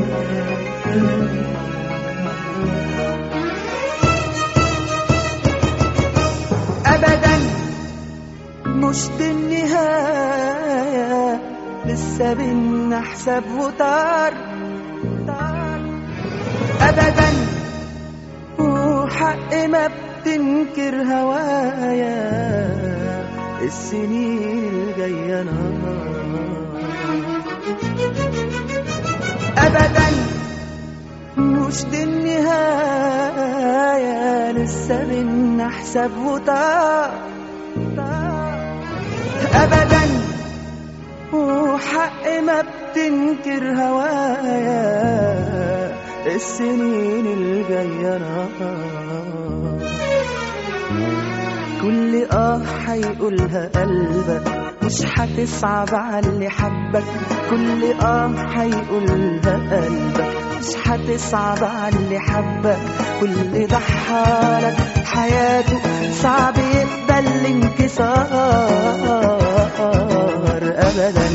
ابدا مش دي النهاية لسه بينا حساب وطار طار. ابدا وحق ما بتنكر هوايا السنين الجاية نار ابدا مش دي النهاية لسه بينا حساب وطار طار. ابدا وحق ما بتنكر هوايا السنين الجاية نار كل اه حيقولها قلبك مش هتصعب على اللي حبك كل اه حيقولها قلبك مش هتصعب على اللي حبك واللي ضحالك حياته صعب يقبل الانكسار ابدا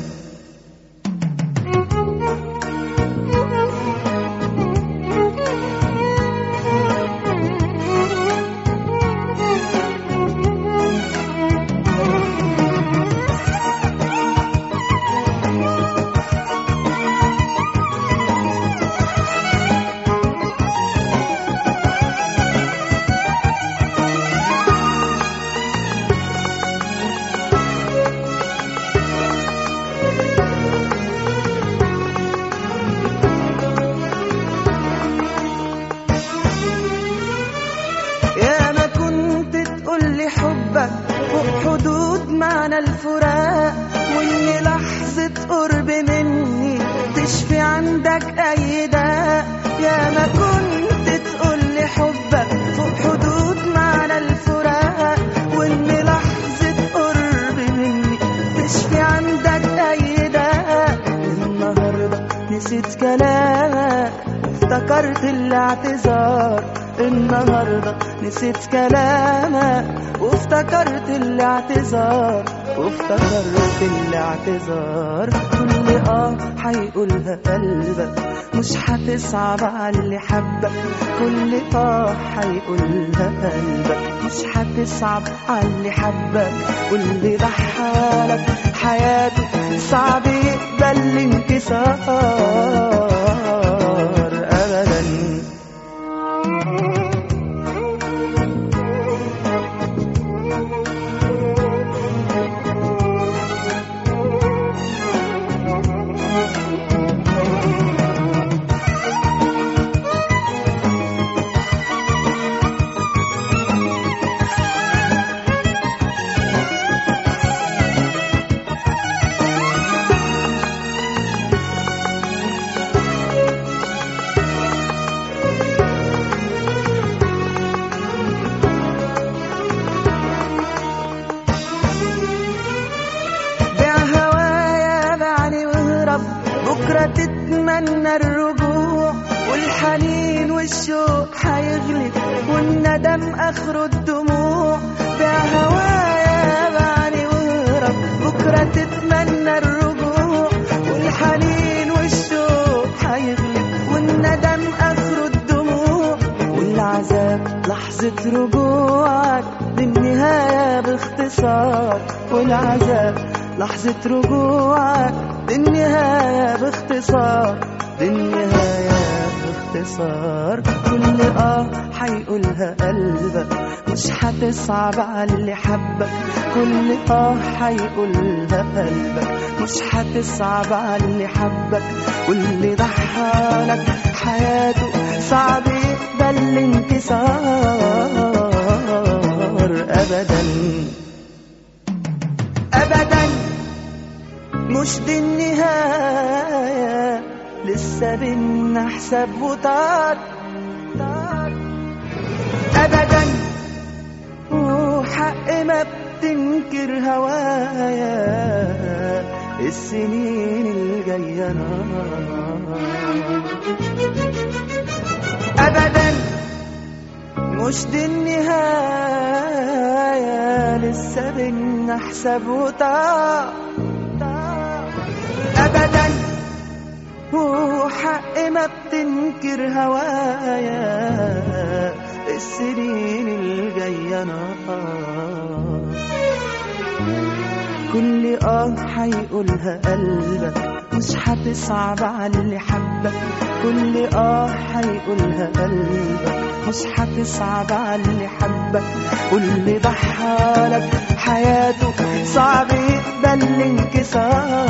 يا ما كنت تقولي حبك فوق حدود معنى الفراق وان لحظة قرب مني تشفي عندك اي داء يا ما كنت تقولي حبك فوق حدود معنى الفراق وان لحظة قرب مني تشفي عندك اي داء النهاردة نسيت كلامك افتكرت الاعتذار النهاردة نسيت كلامك وافتكرت الاعتذار وافتكرت الاعتذار كل اه حيقولها قلبك مش هتصعب على اللي حبك كل اه حيقولها قلبك مش هتصعب على اللي حبك واللي ضحالك حياته صعب يقبل الانكسار ابدا بيع هوايا بعني واهرب بكرة تتمنى الرجوع والحنين والشوق هيغلب والندم اخره الدموع بيع هوايا بعني واهرب بكرة تتمنى الرجوع والحنين والشوق هيغلب والندم اخره الدموع والعذاب لحظة رجوعك للنهاية باختصار والعذاب لحظة رجوعك للنهاية باختصار للنهاية باختصار كل اه حيقولها قلبك مش هتصعب على اللي حبك كل اه حيقولها قلبك مش هتصعب على اللي حبك واللي ضحالك حياته صعب يقبل الانكسار ابدا ابدا مش دي النهاية لسه بينا حساب وطار طار. ابدا وحق ما بتنكر هوايا السنين الجاية نار ابدا مش دي النهاية لسه بينا حساب وطار طار. ابدا وحق ما بتنكر هوايا السنين الجاية نار كل اه حيقولها قلبك مش هتصعب على اللي حبك كل اه حيقولها قلبك مش هتصعب على اللي حبك واللي ضحى لك حياته صعب يقبل الانكسار